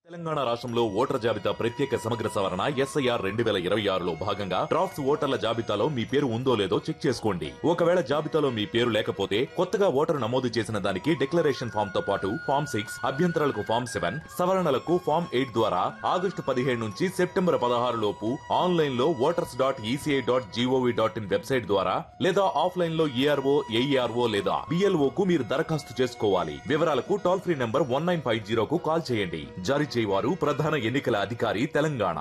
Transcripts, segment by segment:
తెలంగాణ రాష్ట్రంలో ఓటర్ జాబితా ప్రత్యేక సమగ్ర సవరణ ఎస్ఐఆర్ రెండు వేల ఇరవై ఆరులో భాగంగా డ్రాఫ్ట్స్ ఓటర్ల జాబితాలో మీ పేరు ఉందో లేదో చెక్ చేసుకోండి ఒకవేళ జాబితాలో మీ పేరు లేకపోతే కొత్తగా ఓటరు నమోదు చేసిన దానికి డిక్లరేషన్ ఫామ్ తో పాటు ఫామ్ సిక్స్ అభ్యంతరాలకు ఫామ్ సెవెన్ సవరణలకు ఫామ్ ఎయిట్ ద్వారా ఆగస్టు పదిహేడు నుంచి సెప్టెంబర్ పదహారు లోపు ఆన్లైన్ లో voters dot ECI dot GOV dot in website ద్వారా లేదా ఆఫ్లైన్ లో ఈఆర్ఓ ఏఈఆర్ఓ లేదా బిఎల్ఓ కు మీరు దరఖాస్తు చేసుకోవాలి వివరాలకు toll free number one nine five జీరోకు కాల్ చేయండి జారీ చేయవారు ప్రధాన ఎన్నికల అధికారి తెలంగాణ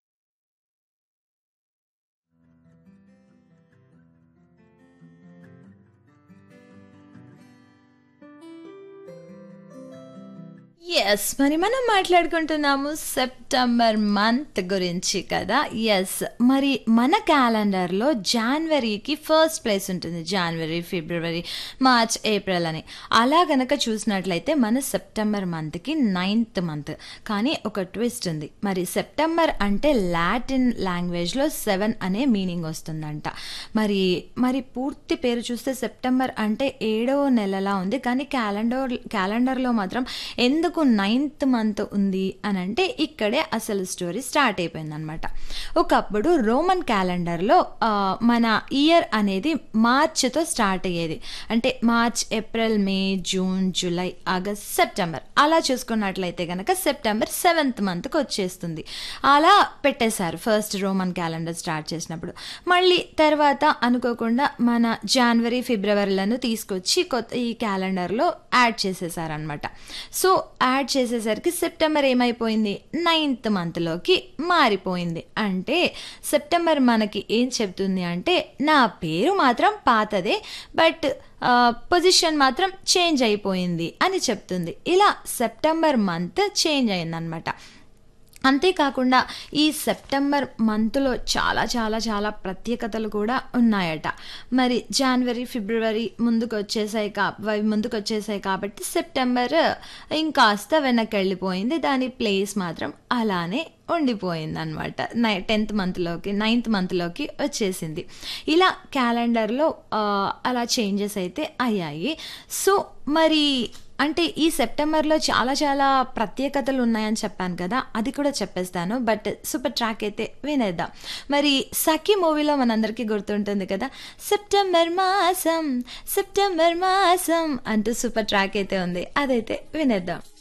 ఎస్ మరి మనం మాట్లాడుకుంటున్నాము సెప్టెంబర్ మంత్ గురించి కదా ఎస్ మరి మన క్యాలెండర్లో జనవరికి ఫస్ట్ ప్లేస్ ఉంటుంది జనవరి ఫిబ్రవరి మార్చ్ ఏప్రిల్ అని అలా గనక చూసినట్లయితే మన సెప్టెంబర్ మంత్కి నైన్త్ మంత్ కానీ ఒక ట్విస్ట్ ఉంది మరి సెప్టెంబర్ అంటే లాటిన్ లాంగ్వేజ్లో సెవెన్ అనే మీనింగ్ వస్తుందంట మరి మరి పూర్తి పేరు చూస్తే సెప్టెంబర్ అంటే ఏడవ నెలలా ఉంది కానీ క్యాలెండర్ క్యాలెండర్లో మాత్రం ఎందుకు నైన్త్ మంత్ ఉంది అని అంటే ఇక్కడే అసలు స్టోరీ స్టార్ట్ అయిపోయింది అనమాట ఒకప్పుడు రోమన్ క్యాలెండర్లో ఆ, మన ఇయర్ అనేది మార్చ్తో స్టార్ట్ అయ్యేది అంటే March April May June July August September అలా చూసుకున్నట్లయితే కనుక సెప్టెంబర్ సెవెంత్ మంత్కి వచ్చేస్తుంది అలా పెట్టేశారు ఫస్ట్ రోమన్ క్యాలెండర్ స్టార్ట్ చేసినప్పుడు మళ్ళీ తర్వాత అనుకోకుండా మన జనవరి ఫిబ్రవరిలను తీసుకొచ్చి కొత్త ఈ క్యాలెండర్లో యాడ్ చేసేసారనమాట సో యాడ్ చేసేసరికి సెప్టెంబర్ ఏమైపోయింది నైన్త్ మంత్లోకి మారిపోయింది అంటే సెప్టెంబర్ మనకి ఏం చెప్తుంది అంటే నా పేరు మాత్రం పాతదే బట్ పొజిషన్ మాత్రం చేంజ్ అయిపోయింది అని చెప్తుంది ఇలా సెప్టెంబర్ మంత్ చేంజ్ అయిందనమాట అంతేకాకుండా ఈ సెప్టెంబర్ మంత్లో చాలా చాలా చాలా ప్రత్యేకతలు కూడా ఉన్నాయట మరి జనవరి ఫిబ్రవరి ముందుకు వచ్చేసాయి కా అవి ముందుకు వచ్చేసాయి కాబట్టి సెప్టెంబర్ ఇంకాస్త వెనక్కి వెళ్ళిపోయింది దాని ప్లేస్ మాత్రం అలానే ఉండిపోయింది అనమాట నై టెన్త్ మంత్లోకి నైన్త్ మంత్లోకి వచ్చేసింది ఇలా క్యాలెండర్లో ఆ, అలా చేంజెస్ అయితే అయ్యాయి సో మరి అంటే ఈ సెప్టెంబర్లో చాలా చాలా ప్రత్యేకతలు ఉన్నాయని చెప్పాను కదా అది కూడా చెప్పేస్తాను బట్ సూపర్ ట్రాక్ అయితే వినేద్దాం మరి సఖీ మూవీలో మనందరికీ గుర్తుంటుంది కదా సెప్టెంబర్ మాసం సెప్టెంబర్ మాసం అంటూ సూపర్ ట్రాక్ అయితే ఉంది అదైతే వినేద్దాం